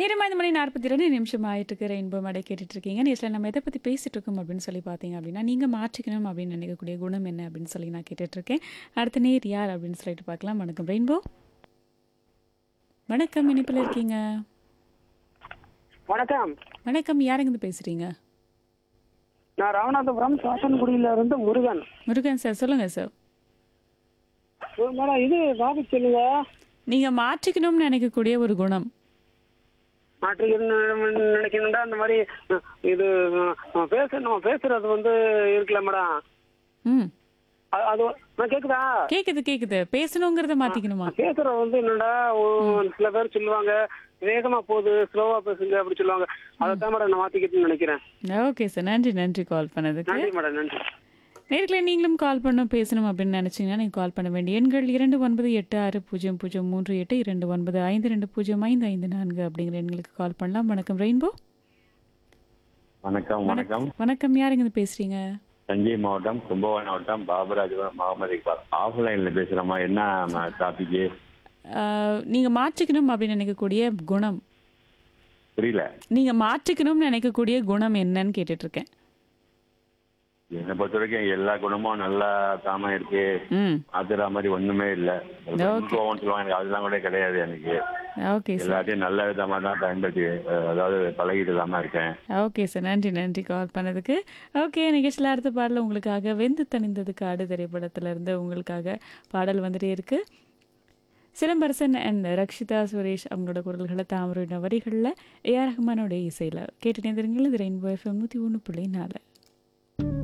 நேரமா இந்த மணி நாற்பத்தி ரெண்டு நிமிஷம் ஆயிட்டு இருக்கு ரெயின்போ மடை கேட்டுட்டு இருக்கீங்க நேசில் நம்ம எதை பற்றி பேசிட்டு இருக்கோம் அப்படின்னு சொல்லி பார்த்தீங்க அப்படின்னா நீங்கள் மாற்றிக்கணும் அப்படின்னு நினைக்கக்கூடிய குணம் என்ன அப்படின்னு சொல்லி நான் கேட்டுட்டு இருக்கேன் அடுத்த நேர் யார் அப்படின்னு சொல்லிட்டு பார்க்கலாம் வணக்கம் ரெயின்போ வணக்கம் இனிப்பில் இருக்கீங்க வணக்கம் வணக்கம் யாருங்க பேசுறீங்க நான் ராமநாதபுரம் சாசன்குடியில இருந்து முருகன் முருகன் சார் சொல்லுங்க சார் ஒரு மேடம் இது டாபிக் சொல்லுங்க நீங்கள் மாற்றிக்கணும்னு நினைக்கக்கூடிய ஒரு குணம் மாற்றுக்கு நினைக்கணும்டா அந்த மாதிரி அஹ், இது அஹ், பேச நம்ம பேசுறது வந்து இருக்குல்ல மேடம் ம் அ- அது நான் கேக்குதா கேட்குது கேட்குது பேசணுங்கிறத மாற்றிக்கணுமா பேசுறது வந்து என்னடா ஒரு சில பேர் சொல்லுவாங்க வேகமா போகுது ஸ்லோவா பேசுங்க அப்படி சொல்லுவாங்க அதைத்தான் மேடம் நான் மாத்திக்கிட்டுன்னு நினைக்கிறேன் ஓகே சார் நன்றி நன்றி கால் பண்ணதுக்கு நன்றி மேடம் நன்றி நேர்களை நீங்களும் கால் பண்ண பேசணும் அப்படின்னு நினச்சிங்கன்னா நீங்கள் கால் பண்ண வேண்டிய எண்கள் இரண்டு ஒன்பது எட்டு ஆறு பூஜ்ஜியம் பூஜ்ஜியம் மூன்று எட்டு இரண்டு ஒன்பது ஐந்து ரெண்டு பூஜ்ஜியம் ஐந்து ஐந்து நான்கு அப்படிங்கிற எண்களுக்கு கால் பண்ணலாம் வணக்கம் ரெயின்போ வணக்கம் வணக்கம் வணக்கம் யாருங்க இது பேசுறீங்க தஞ்சை மாவட்டம் கும்பகோணம் மாவட்டம் பாபராஜபுரம் முகமது இக்பால் ஆஃப்லைன்ல பேசுறோமா என்ன டாபிக் நீங்கள் மாற்றிக்கணும் அப்படின்னு நினைக்கக்கூடிய குணம் புரியல நீங்கள் மாற்றிக்கணும்னு நினைக்கக்கூடிய குணம் என்னன்னு கேட்டுட்டு இருக்கேன் என்னை பொறுத்த வரைக்கும் எல்லா குணமும் நல்லா தாம இருக்கு ம் மாத்துற மாதிரி ஒண்ணுமே இல்ல கோவம் சொல்லுவாங்க எனக்கு அதெல்லாம் கூட கிடையாது எனக்கு ஓகே சார் எல்லாத்தையும் நல்ல விதமா தான் பயன்படுத்தி அஹ், அதாவது பழகிட்டு தான் இருக்கேன் ஓகே சார் நன்றி நன்றி கால் பண்ணதுக்கு ஓகே நிகழ்ச்சியில் அடுத்த பாடல் உங்களுக்காக வெந்து தணிந்தது காடு திரைப்படத்துல இருந்து உங்களுக்காக பாடல் வந்துட்டே இருக்கு சிலம்பரசன் அண்ட் ரக்ஷிதா சுரேஷ் அவங்களோட குரல்களை தாமரையின வரிகளில் ஏஆர் ரஹ்மானோட இசையில் கேட்டு நேர்ந்தீர்கள் இது ரெயின்போ எஃப்எம் நூற்றி ஒன்று புள்ளி நாலு